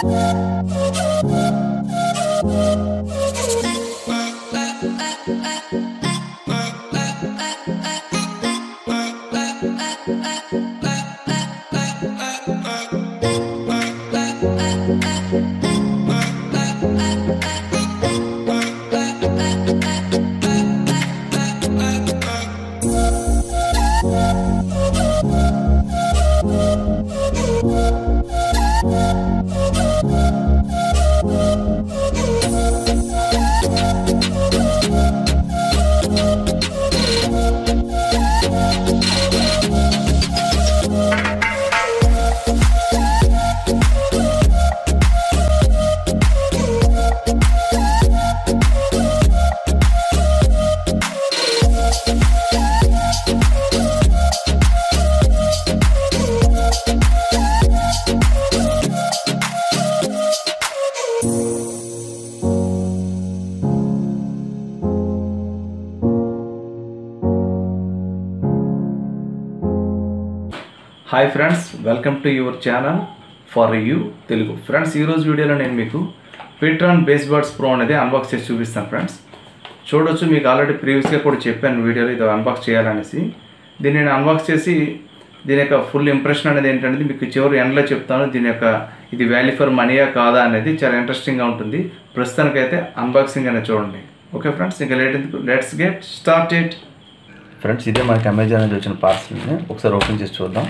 hi friends welcome to your channel for you Telugu friends ఈరోజు వీడియోలో నేను మీకు పిట్రాన్ బేస్ బర్డ్స్ ప్రో అనేది అన్బాక్స్ చేసి చూపిస్తాను ఫ్రెండ్స్ చూడొచ్చు మీకు ఆల్రెడీ ప్రీవియస్గా కూడా చెప్పాను వీడియోలో ఇది అన్బాక్స్ చేయాలనేసి దీన్ని నేను అన్బాక్స్ చేసి దీని యొక్క ఫుల్ ఇంప్రెషన్ అనేది ఏంటనేది మీకు చివరి ఎండ్లో చెప్తాను దీని యొక్క ఇది వాల్యూ ఫర్ మనీయా కాదా అనేది చాలా ఇంట్రెస్టింగ్గా ఉంటుంది ప్రస్తుతానికైతే అన్బాక్సింగ్ అనేది చూడండి ఓకే ఫ్రెండ్స్ ఇంకా లేట్ ఎందుకు let's get start it friends ఇదే మనకి అమెజాన్ నుంచి వచ్చిన పార్సల్ని ఒకసారి ఓపెన్ చేసి చూద్దాం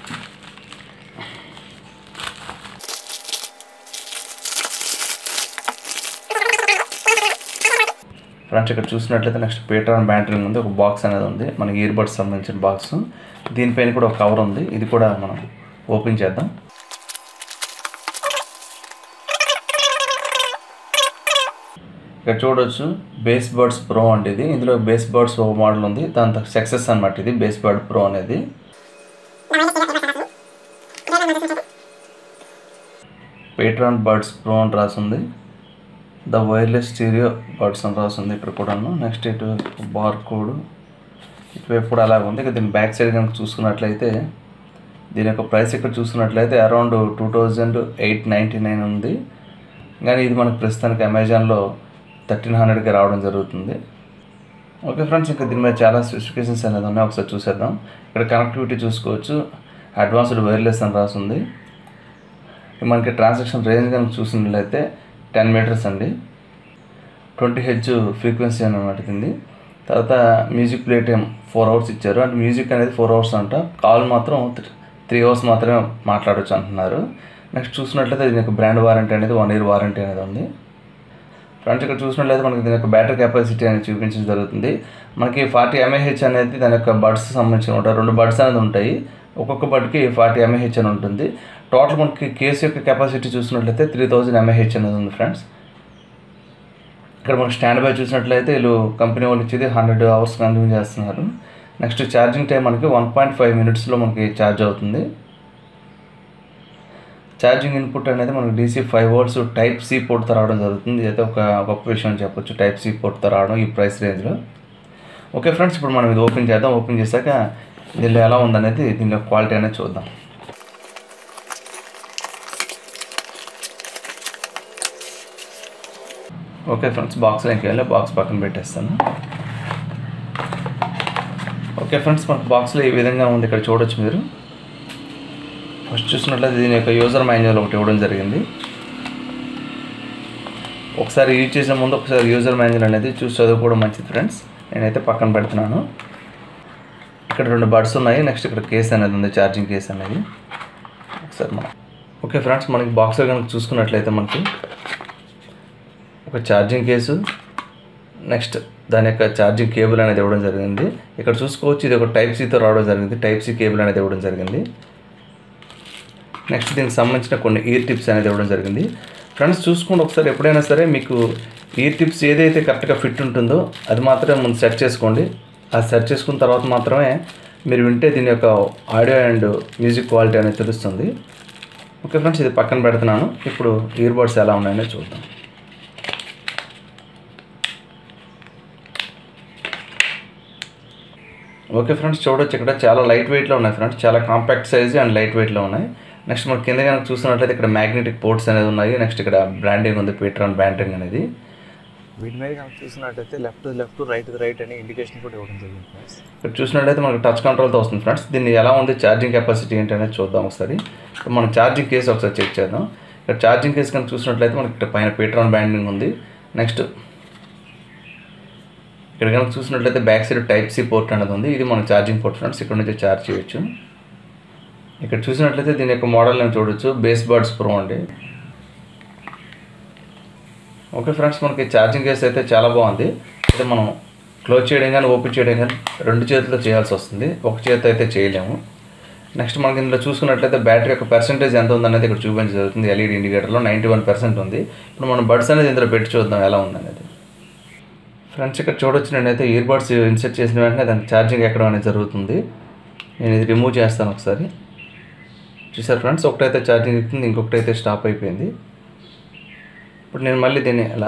ఫ్రెండ్స్ ఇక్కడ చూసినట్లయితే నెక్స్ట్ పీటర్ బ్యాటరీ ఉంది ఒక బాక్స్ అనేది ఉంది మనకి ఇయర్ బడ్స్ సంబంధించిన బాక్స్ దీనిపైన కూడా ఒక కవర్ ఉంది ఇది కూడా మనం ఓపెన్ చేద్దాం ఇక్కడ చూడొచ్చు బేస్ బర్డ్స్ ప్రో అంటే ఇది ఇందులో బేస్ బర్డ్స్ ఒక మోడల్ ఉంది దాంతో సక్సెస్ అనమాట ఇది బేస్ బర్డ్ ప్రో అనేది పేట్రాన్ బర్డ్స్ ప్రో అని రాసింది ద వైర్లెస్ స్టీరియో బర్డ్స్ అని రాసింది ఇక్కడ కూడాను నెక్స్ట్ ఇటు బార్ కోడ్ ఇటువైపు కూడా అలాగ ఉంది ఇక దీని బ్యాక్ సైడ్ కనుక చూసుకున్నట్లయితే దీని యొక్క ప్రైస్ ఇక్కడ చూసుకున్నట్లయితే around two thousand eight ninety nine ఉంది కానీ ఇది మనకు ప్రస్తుతానికి అమెజాన్లో థర్టీన్ హండ్రెడ్కి రావడం జరుగుతుంది ఓకే ఫ్రెండ్స్ ఇంకా దీని మీద చాలా స్పెసిఫికేషన్స్ అనేది ఉన్నాయి ఒకసారి చూసేద్దాం ఇక్కడ కనెక్టివిటీ చూసుకోవచ్చు అడ్వాన్స్డ్ వైర్లెస్ అని రాసింది మనకి ట్రాన్సాక్షన్ రేంజ్ కనుక చూసినట్లయితే టెన్ మీటర్స్ అండి ట్వంటీ హెచ్ ఫ్రీక్వెన్సీ అనమాట ఇది తర్వాత music play time four hours ఇచ్చారు అంటే మ్యూజిక్ అనేది ఫోర్ అవర్స్ అంట కాల్ మాత్రం త్రీ అవర్స్ మాత్రమే మాట్లాడవచ్చు అంటున్నారు నెక్స్ట్ చూసినట్లయితే దీని యొక్క బ్రాండ్ వారంటీ అనేది వన్ ఇయర్ వారంటీ అనేది ఉంది ఫ్రెండ్స్ ఇక్కడ చూసినట్లయితే మనకి దీని యొక్క బ్యాటరీ కెపాసిటీ అనేది చూపించడం జరుగుతుంది మనకి ఫార్టీ ఎంఏహెచ్ అనేది దాని యొక్క బడ్స్ సంబంధించి ఉంటాయి రెండు బడ్స్ అనేది ఉంటాయి ఒక్కొక్క బడ్కి ఫార్టీ ఎంఏహెచ్ అని ఉంటుంది టోటల్ మనకి కేసు యొక్క కెపాసిటీ చూసినట్లయితే త్రీ థౌజండ్ ఎంఏహెచ్ అనేది ఉంది ఫ్రెండ్స్ ఇక్కడ మనకి స్టాండ్ బై చూసినట్లయితే వీళ్ళు కంపెనీ వాళ్ళు ఇచ్చేది హండ్రెడ్ అవర్స్ కన్జ్యూమ్ చేస్తున్నారు నెక్స్ట్ ఛార్జింగ్ టైం మనకి వన్ పాయింట్ ఫైవ్ మినిట్స్లో మనకి ఛార్జ్ అవుతుంది ఛార్జింగ్ ఇన్పుట్ అనేది మనకి DC five volts type C పోర్ట్తో రావడం జరుగుతుంది ఇదైతే ఒక గొప్ప విషయం చెప్పొచ్చు టైప్ సి పోర్ట్తో రావడం ఈ ప్రైస్ రేంజ్లో ఓకే ఫ్రెండ్స్ ఇప్పుడు మనం ఇది ఓపెన్ చేద్దాం ఓపెన్ చేశాక దీనిలో ఎలా ఉందనేది దీనిలో క్వాలిటీ అనేది చూద్దాం ఓకే ఫ్రెండ్స్ బాక్స్లో ఇంకెళ్ళి బాక్స్ పక్కన పెట్టేస్తాను ఓకే ఫ్రెండ్స్ మనకు బాక్స్లో ఈ విధంగా ఉంది ఇక్కడ చూడొచ్చు మీరు ఫస్ట్ చూసినట్లయితే దీని యొక్క యూజర్ మాన్యువల్ ఒకటి ఇవ్వడం జరిగింది ఒకసారి యూజ్ చేసే ముందు ఒకసారి యూజర్ మాన్యువల్ అనేది చూసి చదువుకోవడం మంచిది ఫ్రెండ్స్ నేనైతే పక్కన పెడుతున్నాను ఇక్కడ రెండు బడ్స్ ఉన్నాయి నెక్స్ట్ ఇక్కడ కేస్ అనేది ఉంది ఛార్జింగ్ కేస్ అనేది ఒకసారి మనం ఓకే ఫ్రెండ్స్ మనకి బాక్స్లో కనుక చూసుకున్నట్లయితే మనకి ఒక ఛార్జింగ్ కేసు నెక్స్ట్ దాని యొక్క ఛార్జింగ్ కేబుల్ అనేది ఇవ్వడం జరిగింది ఇక్కడ చూసుకోవచ్చు ఇది ఒక టైప్ సీతో రావడం జరిగింది టైప్ సి కేబుల్ అనేది ఇవ్వడం జరిగింది నెక్స్ట్ దీనికి సంబంధించిన కొన్ని ఇయర్ టిప్స్ అనేది ఇవ్వడం జరిగింది ఫ్రెండ్స్ చూసుకోండి ఒకసారి ఎప్పుడైనా సరే మీకు ఇయర్ టిప్స్ ఏదైతే కరెక్ట్గా ఫిట్ ఉంటుందో అది మాత్రమే ముందు సెట్ చేసుకోండి అది సెట్ చేసుకున్న తర్వాత మాత్రమే మీరు వింటే దీని యొక్క ఆడియో అండ్ మ్యూజిక్ క్వాలిటీ అనేది తెలుస్తుంది ఓకే ఫ్రెండ్స్ ఇది పక్కన పెడుతున్నాను ఇప్పుడు ఇయర్ బడ్స్ ఎలా ఉన్నాయో చూద్దాం ఓకే ఫ్రెండ్స్ చూడొచ్చు ఇక్కడ చాలా లైట్ వెయిట్లో ఉన్నాయి ఫ్రెండ్స్ చాలా కాంపాక్ట్ సైజ్ అండ్ లైట్ వెయిట్లో ఉన్నాయి నెక్స్ట్ మనం కింద కనుక చూస్తున్నట్లయితే ఇక్కడ మ్యాగ్నెటిక్ పోర్ట్స్ అనేది ఉన్నాయి నెక్స్ట్ ఇక్కడ బ్రాండింగ్ ఉంది పీట్రాన్ బ్రాండింగ్ అనేది వీటి మీద కనుక చూసినట్టయితే లెఫ్ట్ లెఫ్ట్ రైట్ రైట్ అని ఇండికేషన్ కూడా ఇవ్వడం జరిగింది ఫ్రెండ్స్ ఇక్కడ చూసినట్లయితే మనకి టచ్ కంట్రోల్తో వస్తుంది ఫ్రెండ్స్ దీన్ని ఎలా ఉంది ఛార్జింగ్ కెపాసిటీ ఏంటి అనేది చూద్దాం ఒకసారి ఇప్పుడు మనం ఛార్జింగ్ కేసు ఒకసారి చెక్ చేద్దాం ఇక్కడ ఛార్జింగ్ కేసు కనుక చూసినట్లయితే మనకి ఇక్కడ పైన పీట్రాన్ బ్యాండింగ్ ఉంది నెక్స్ట్ ఇక్కడ కనుక చూసినట్లయితే back side type C port అనేది ఉంది ఇది మన ఛార్జింగ్ పోర్ట్ ఫ్రెండ్స్ ఇక్కడ నుంచి ఛార్జ్ చేయొచ్చు ఇక్కడ చూసినట్లయితే దీని యొక్క మోడల్ నేను చూడొచ్చు బేస్ బర్డ్స్ ప్రో అండి ఓకే ఫ్రెండ్స్ మనకి ఛార్జింగ్ కేస్ అయితే చాలా బాగుంది అయితే మనం క్లోజ్ చేయడం కానీ ఓపెన్ చేయడం కానీ రెండు చేతులతో చేయాల్సి వస్తుంది ఒక చేతితో అయితే చేయలేము నెక్స్ట్ మనకి ఇందులో చూసుకున్నట్లయితే బ్యాటరీ యొక్క పర్సెంటేజ్ ఎంత ఉందనేది ఇక్కడ చూపించడం జరుగుతుంది ఎల్ఈడి ఇండికేటర్లో నైంటీ వన్ పర్సెంట్ ఉంది ఇప్పుడు మనం బడ్స్ అనేది ఇందులో పెట్టి చూద్దాం ఎలా ఉందనేది ఫ్రెండ్స్ ఇక్కడ చూడొచ్చు నేనైతే ఇయర్ బడ్స్ ఇన్సర్ట్ చేసిన వెంటనే దానికి ఛార్జింగ్ ఎక్కడం అనేది జరుగుతుంది నేను ఇది రిమూవ్ చేస్తాను ఒకసారి చూసారు ఫ్రెండ్స్ ఒకటైతే ఛార్జింగ్ ఎక్కుతుంది ఇంకొకటి అయితే స్టాప్ అయిపోయింది ఇప్పుడు నేను మళ్ళీ దీన్ని ఇలా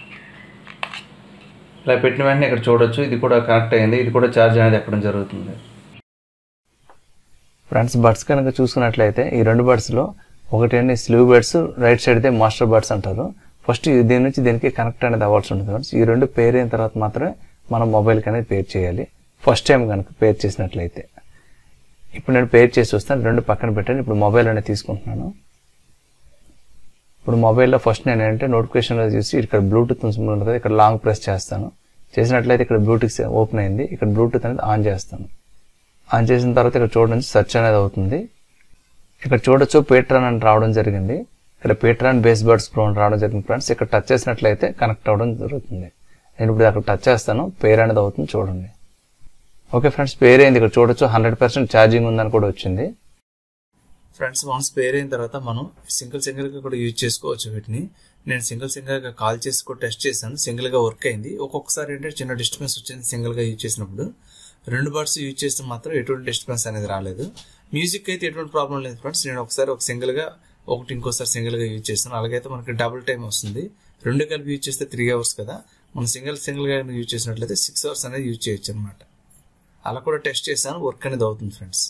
ఇలా పెట్టిన వెంటనే ఇక్కడ చూడొచ్చు ఇది కూడా కనెక్ట్ అయ్యింది ఇది కూడా ఛార్జ్ అనేది ఎక్కడం జరుగుతుంది ఫ్రెండ్స్ బడ్స్ కనుక చూసుకున్నట్లయితే ఈ రెండు బడ్స్లో ఒకటి అండి స్లీవ్ బడ్స్ రైట్ సైడ్ అయితే మాస్టర్ బడ్స్ అంటారు ఫస్ట్ దీని నుంచి దీనికి కనెక్ట్ అనేది అవ్వాల్సి ఉంటుంది ఫ్రెండ్స్ ఈ రెండు పేర్ అయిన తర్వాత మాత్రమే మనం మొబైల్కి అనేది పేర్ చేయాలి ఫస్ట్ టైం కనుక పేర్ చేసినట్లయితే ఇప్పుడు నేను పేర్ చేసి వస్తాను రెండు పక్కన పెట్టాను ఇప్పుడు మొబైల్ అనేది తీసుకుంటున్నాను ఇప్పుడు మొబైల్లో ఫస్ట్ నేను ఏంటంటే నోటిఫికేషన్ చూసి ఇక్కడ బ్లూటూత్ సింబల్ ఉంది కదా ఇక్కడ లాంగ్ ప్రెస్ చేస్తాను చేసినట్లయితే ఇక్కడ బ్లూటూత్ ఓపెన్ అయింది ఇక్కడ బ్లూటూత్ అనేది ఆన్ చేస్తాను ఆన్ చేసిన తర్వాత ఇక్కడ చూడండి సెర్చ్ అనేది అవుతుంది ఇక్కడ చూడొచ్చు పేట్రాన్ అని రావడం జరిగింది ఇక్కడ పేట్రాన్ బేస్ బర్డ్స్ ప్రో అని రావడం జరిగింది ఫ్రెండ్స్ ఇక్కడ టచ్ చేసినట్లయితే కనెక్ట్ అవ్వడం జరుగుతుంది నేను ఇప్పుడు అక్కడ టచ్ చేస్తాను పేర్ అనేది అవుతుంది చూడండి ఓకే ఫ్రెండ్స్ పేర్ అయింది ఇక్కడ చూడొచ్చు హండ్రెడ్ పర్సెంట్ ఛార్జింగ్ ఉందని కూడా వచ్చింది ఫ్రెండ్స్ వన్స్ పేర్ అయిన తర్వాత మనం సింగిల్ సింగిల్ గా కూడా యూజ్ చేసుకోవచ్చు వీటిని నేను సింగిల్ సింగిల్ గా కాల్ చేసి కూడా టెస్ట్ చేశాను సింగిల్ గా వర్క్ అయింది ఒక్కొక్కసారి ఏంటంటే చిన్న డిస్టర్బెన్స్ వచ్చింది సింగిల్ గా యూజ్ చేసినప్పుడు రెండు బర్డ్స్ యూజ్ చేస్తే మాత్రం ఎటువంటి డిస్టర్బెన్స్ అనేది రాలేదు మ్యూజిక్ అయితే ఎటువంటి ప్రాబ్లం లేదు ఫ్రెండ్స్ నేను ఒకసారి ఒక సింగిల్ గా ఒకటి ఇంకోసారి సింగిల్ గా యూజ్ చేస్తాను అలాగైతే మనకి డబుల్ టైం వస్తుంది రెండు కలిపి యూజ్ చేస్తే త్రీ అవర్స్ కదా మనం సింగిల్ సింగిల్ గా యూజ్ చేసినట్లయితే సిక్స్ అవర్స్ అనేది యూజ్ చేయొచ్చు అనమాట అలా కూడా టెస్ట్ చేశాను వర్క్ అనేది అవుతుంది ఫ్రెండ్స్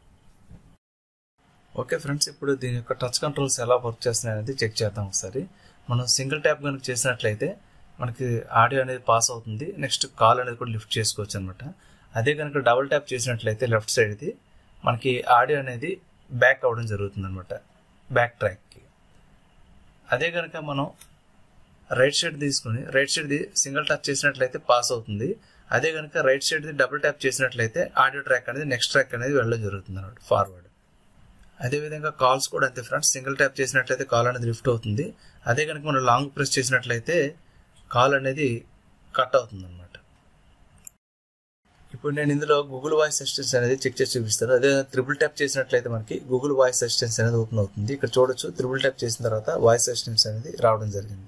ఓకే ఫ్రెండ్స్ ఇప్పుడు దీని యొక్క టచ్ కంట్రోల్స్ ఎలా వర్క్ చేస్తున్నాయి అనేది చెక్ చేద్దాం ఒకసారి మనం సింగిల్ ట్యాప్ కనుక చేసినట్లయితే మనకి ఆడియో అనేది పాస్ అవుతుంది నెక్స్ట్ కాల్ అనేది కూడా లిఫ్ట్ చేసుకోవచ్చు అనమాట అదే కనుక డబుల్ ట్యాప్ చేసినట్లయితే లెఫ్ట్ సైడ్ది మనకి ఆడియో అనేది బ్యాక్ అవ్వడం జరుగుతుంది అనమాట బ్యాక్ ట్రాక్కి అదే కనుక మనం రైట్ సైడ్ తీసుకుని రైట్ సైడ్ది సింగిల్ టచ్ చేసినట్లయితే పాస్ అవుతుంది అదే కనుక రైట్ సైడ్ది డబుల్ ట్యాప్ చేసినట్లయితే ఆడియో ట్రాక్ అనేది నెక్స్ట్ ట్రాక్ అనేది వెళ్ళడం జరుగుతుంది అనమాట ఫార్వర్డ్ అదేవిధంగా కాల్స్ కూడా అంతే ఫ్రెండ్స్ సింగిల్ ట్యాప్ చేసినట్లయితే కాల్ అనేది లిఫ్ట్ అవుతుంది అదే కనుక మనం లాంగ్ ప్రెస్ చేసినట్లయితే కాల్ అనేది కట్ అవుతుంది అనమాట ఇప్పుడు నేను ఇందులో గూగుల్ వాయిస్ అసిస్టెన్స్ అనేది చెక్ చేసి చూపిస్తాను అదే త్రిబుల్ ట్యాప్ చేసినట్లయితే మనకి గూగుల్ వాయిస్ అసిస్టెన్స్ అనేది ఓపెన్ అవుతుంది ఇక్కడ చూడొచ్చు త్రిబుల్ ట్యాప్ చేసిన తర్వాత వాయిస్ అసిస్టెన్స్ అనేది రావడం జరిగింది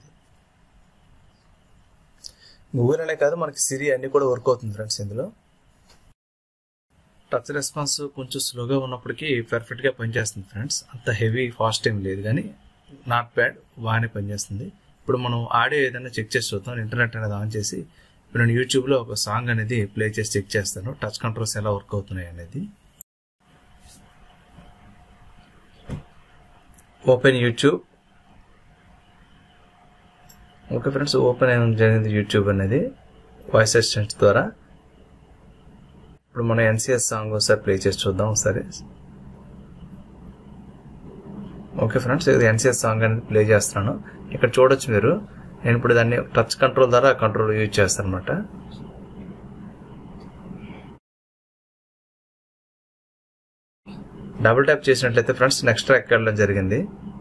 గూగుల్ అనే కాదు మనకి సిరి అన్ని కూడా వర్క్ అవుతుంది ఫ్రెండ్స్ ఇందులో టచ్ రెస్పాన్స్ కొంచెం స్లోగా ఉన్నప్పటికీ పర్ఫెక్ట్గా పనిచేస్తుంది ఫ్రెండ్స్ అంత హెవీ ఫాస్ట్ ఏం లేదు కానీ నాట్ బ్యాడ్ బాగానే పనిచేస్తుంది ఇప్పుడు మనం ఆడియో ఏదైనా చెక్ చేసి చూద్దాం ఇంటర్నెట్ అనేది ఆన్ చేసి ఇప్పుడు నేను యూట్యూబ్లో ఒక సాంగ్ అనేది ప్లే చేసి చెక్ చేస్తాను టచ్ కంట్రోల్స్ ఎలా వర్క్ అవుతున్నాయి అనేది open YouTube okay friends open అయ్యడం జరిగింది యూట్యూబ్ అనేది వాయిస్ అసిస్టెంట్ ద్వారా ఇప్పుడు మనం ఎన్సిఎస్ సాంగ్ ఒకసారి ప్లే చేసి చూద్దాం ఒకసారి ఓకే ఫ్రెండ్స్ ఇది ఎన్సిఎస్ సాంగ్ అనేది ప్లే చేస్తున్నాను ఇక్కడ చూడొచ్చు మీరు నేను ఇప్పుడు దాన్ని టచ్ కంట్రోల్ ద్వారా కంట్రోల్ యూజ్ చేస్తాను అనమాట డబుల్ ట్యాప్ చేసినట్లయితే ఫ్రెండ్స్ నెక్స్ట్ ట్రాక్ వెళ్ళడం జరిగింది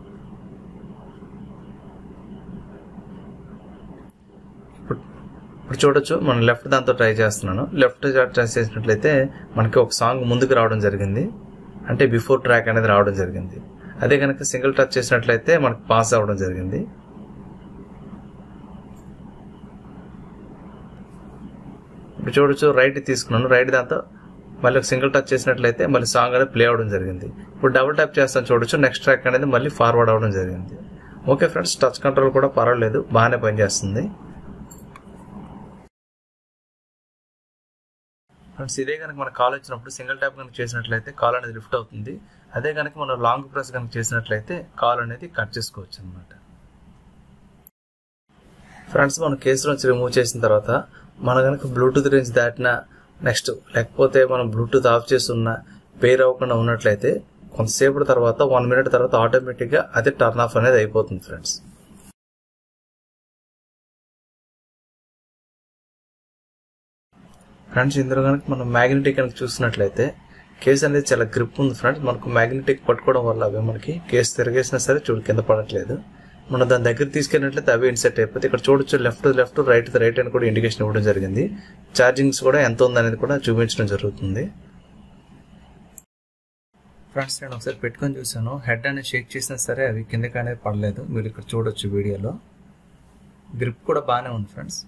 ఇప్పుడు చూడొచ్చు మనం లెఫ్ట్ దాంతో ట్రై చేస్తున్నాను లెఫ్ట్ ట్రై చేసినట్లయితే మనకి ఒక సాంగ్ ముందుకు రావడం జరిగింది అంటే బిఫోర్ ట్రాక్ అనేది రావడం జరిగింది అదే కనుక సింగిల్ టచ్ చేసినట్లయితే మనకి పాస్ అవ్వడం జరిగింది ఇప్పుడు చూడొచ్చు రైట్ తీసుకున్నాను రైట్ దాంతో మళ్ళీ ఒక సింగిల్ టచ్ చేసినట్లయితే మళ్ళీ సాంగ్ అనేది ప్లే అవ్వడం జరిగింది ఇప్పుడు డబుల్ ట్యాప్ చేస్తాను చూడొచ్చు నెక్స్ట్ ట్రాక్ అనేది మళ్ళీ ఫార్వర్డ్ అవ్వడం జరిగింది ఓకే ఫ్రెండ్స్ టచ్ కంట్రోల్ కూడా పర్వాలేదు బాగానే పనిచేస్తుంది ఫ్రెండ్స్ ఇదే కనుక మన కాల్ వచ్చినప్పుడు సింగిల్ ట్యాప్ కనుక చేసినట్లయితే కాల్ అనేది లిఫ్ట్ అవుతుంది అదే కనుక మనం లాంగ్ ప్రెస్ కనుక చేసినట్లయితే కాల్ అనేది కట్ చేసుకోవచ్చు అనమాట ఫ్రెండ్స్ మనం కేసులోంచి రిమూవ్ చేసిన తర్వాత మన కనుక బ్లూటూత్ రేంజ్ దాటిన నెక్స్ట్ లేకపోతే మనం బ్లూటూత్ ఆఫ్ చేసి ఉన్న పేర్ అవ్వకుండా ఉన్నట్లయితే కొంతసేపటి తర్వాత వన్ మినిట్ తర్వాత ఆటోమేటిక్గా అది టర్న్ ఆఫ్ అనేది అయిపోతుంది ఫ్రెండ్స్ ఫ్రెండ్స్ ఇందులో కనుక మనం మ్యాగ్నెటిక్ కనుక చూసినట్లయితే కేస్ అనేది చాలా గ్రిప్ ఉంది ఫ్రెండ్స్ మనకు మ్యాగ్నెటిక్ పట్టుకోవడం వల్ల అవి మనకి కేసు తిరగేసినా సరే చూడు కింద పడట్లేదు మనం దాని దగ్గర తీసుకెళ్ళినట్లయితే అవి ఇన్సెట్ అయిపోతే ఇక్కడ చూడొచ్చు లెఫ్ట్ లెఫ్ట్ రైట్ రైట్ అని కూడా ఇండికేషన్ ఇవ్వడం జరిగింది ఛార్జింగ్స్ కూడా ఎంత ఉందనేది కూడా చూపించడం జరుగుతుంది ఫ్రెండ్స్ నేను ఒకసారి పెట్టుకొని చూసాను హెడ్ అనేది షేక్ చేసినా సరే అవి కిందకి అనేది పడలేదు మీరు ఇక్కడ చూడొచ్చు వీడియోలో గ్రిప్ కూడా బాగానే ఉంది ఫ్రెండ్స్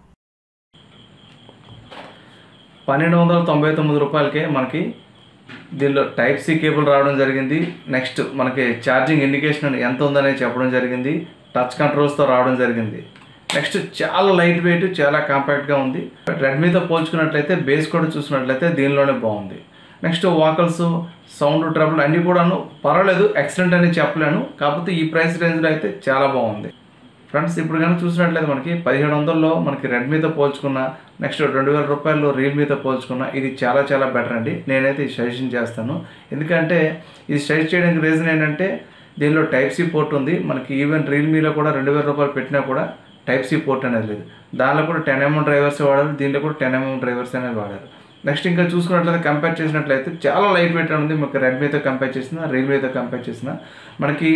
పన్నెండు వందల తొంభై తొమ్మిది రూపాయలకే మనకి దీనిలో టైప్ సి కేబుల్ రావడం జరిగింది నెక్స్ట్ మనకి ఛార్జింగ్ ఇండికేషన్ ఎంత ఉందనే చెప్పడం జరిగింది టచ్ కంట్రోల్స్తో రావడం జరిగింది నెక్స్ట్ చాలా లైట్ వెయిట్ చాలా కాంపాక్ట్గా ఉంది రెడ్మీతో పోల్చుకున్నట్లయితే బేస్ కూడా చూసినట్లయితే దీనిలోనే బాగుంది నెక్స్ట్ వాకల్స్ సౌండ్ ట్రబుల్ అన్నీ కూడాను పర్వాలేదు ఎక్సలెంట్ అని చెప్పలేను కాకపోతే ఈ ప్రైస్ రేంజ్లో అయితే చాలా బాగుంది ఫ్రెండ్స్ ఇప్పుడు కనుక చూసినట్లయితే మనకి పదిహేడు వందల్లో మనకి రెడ్మీతో పోల్చుకున్న నెక్స్ట్ రెండు వేల రూపాయలు రియల్మీతో పోల్చుకున్న ఇది చాలా చాలా బెటర్ అండి నేనైతే ఇది సజెషన్ చేస్తాను ఎందుకంటే ఇది సజెస్ట్ చేయడానికి రీజన్ ఏంటంటే దీనిలో టైప్ సి పోర్ట్ ఉంది మనకి ఈవెన్ రియల్మీలో కూడా రెండు వేల రూపాయలు పెట్టినా కూడా టైప్ సి పోర్ట్ అనేది లేదు దానిలో కూడా టెన్ ఎంఎం డ్రైవర్స్ వాడారు దీనిలో కూడా టెన్ ఎంఎం డ్రైవర్స్ అనేది వాడారు నెక్స్ట్ ఇంకా చూసుకున్నట్లయితే కంపేర్ చేసినట్లయితే చాలా లైట్ వెయిట్ ఉంది మనకి రెడ్మీతో కంపేర్ చేసిన రియల్మీతో కంపేర్ చేసిన మనకి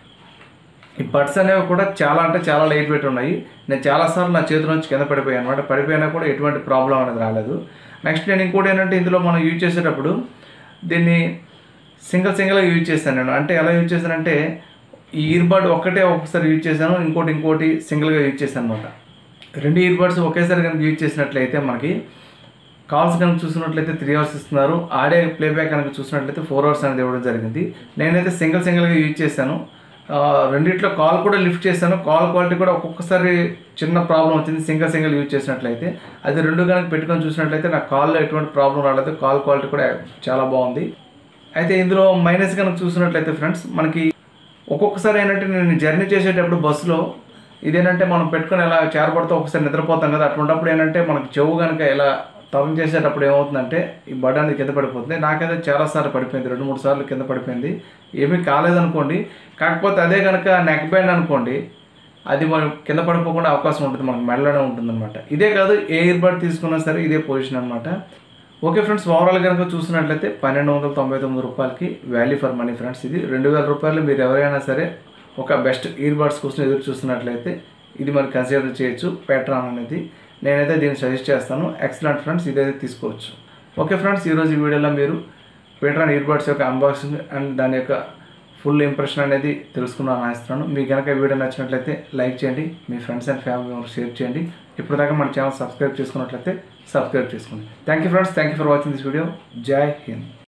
ఈ బడ్స్ అనేవి కూడా చాలా అంటే చాలా లైట్ వెయిట్ ఉన్నాయి నేను చాలాసార్లు నా చేతి నుంచి కింద పడిపోయాను అనమాట పడిపోయినా కూడా ఎటువంటి ప్రాబ్లం అనేది రాలేదు నెక్స్ట్ నేను ఇంకోటి ఏంటంటే ఇందులో మనం యూజ్ చేసేటప్పుడు దీన్ని సింగిల్ సింగిల్గా యూజ్ చేశాను నేను అంటే ఎలా యూజ్ చేశానంటే ఈ ఇయర్బడ్ ఒక్కటే ఒకసారి యూజ్ చేశాను ఇంకోటి ఇంకోటి సింగిల్గా యూజ్ చేశాను అనమాట రెండు ఇయర్బడ్స్ ఒకేసారి కనుక యూజ్ చేసినట్లయితే మనకి కాల్స్ కనుక చూసినట్లయితే త్రీ అవర్స్ ఇస్తున్నారు ఆడే ప్లేబ్యాక్ కనుక చూసినట్లయితే ఫోర్ అవర్స్ అనేది ఇవ్వడం జరిగింది నేనైతే సింగిల్ సింగిల్గా యూజ్ చేశాను ఆ, రెండిట్లో కాల్ కూడా లిఫ్ట్ చేశాను కాల్ క్వాలిటీ కూడా ఒక్కొక్కసారి చిన్న ప్రాబ్లం వచ్చింది సింగిల్ సింగిల్ యూజ్ చేసినట్లయితే అది రెండు కనుక పెట్టుకొని చూసినట్లయితే నా కాల్లో ఎటువంటి ప్రాబ్లం రాలేదు కాల్ క్వాలిటీ కూడా చాలా బాగుంది అయితే ఇందులో మైనస్ కనుక చూసినట్లయితే ఫ్రెండ్స్ మనకి ఒక్కొక్కసారి ఏంటంటే నేను జర్నీ చేసేటప్పుడు బస్సులో ఇదేంటంటే మనం పెట్టుకొని ఎలా చేరబడితే ఒకసారి నిద్రపోతాం కదా అటువంటిప్పుడు ఏంటంటే మనకి చెవు కనుక ఇలా టర్న్ చేసేటప్పుడు ఏమవుతుందంటే ఈ బడ్ అనేది కింద పడిపోతుంది నాకైతే చాలాసార్లు పడిపోయింది రెండు మూడు సార్లు కింద పడిపోయింది ఏమీ కాలేదనుకోండి కాకపోతే అదే కనుక నెక్ బ్యాండ్ అనుకోండి అది మనం కింద పడిపోకుండా అవకాశం ఉంటుంది మనకు మెడలోనే ఉంటుందన్నమాట ఇదే కాదు ఏ ఇయర్ బడ్ తీసుకున్నా సరే ఇదే పొజిషన్ అనమాట ఓకే ఫ్రెండ్స్ ఓవరాల్ కనుక చూసినట్లయితే పన్నెండు వందల తొంభై తొమ్మిది రూపాయలకి వాల్యూ ఫర్ మనీ ఫ్రెండ్స్ ఇది రెండు వేల రూపాయలు మీరు ఎవరైనా సరే ఒక బెస్ట్ ఇయర్ బడ్స్ కోసం ఎదురు చూస్తున్నట్లయితే ఇది మరి కన్సిడర్ చేయొచ్చు పెట్రాన్ అనేది నేనైతే దీన్ని సజెస్ట్ చేస్తాను ఎక్సలెంట్ ఫ్రెండ్స్ ఇదైతే తీసుకోవచ్చు ఓకే ఫ్రెండ్స్ ఈరోజు ఈ వీడియోలో మీరు పెట్రాన్ ఇయర్ బడ్స్ యొక్క అన్బాక్సింగ్ అండ్ దాని యొక్క ఫుల్ ఇంప్రెషన్ అనేది తెలుసుకున్నాను ఆశిస్తున్నాను మీకు కనుక ఈ వీడియో నచ్చినట్లయితే లైక్ చేయండి మీ friends and family members share చేయండి ఇప్పుడు దాకా మన ఛానల్ సబ్స్క్రైబ్ చేసుకున్నట్లయితే సబ్స్క్రైబ్ చేసుకోండి thank you friends thank you for watching this video జై హింద్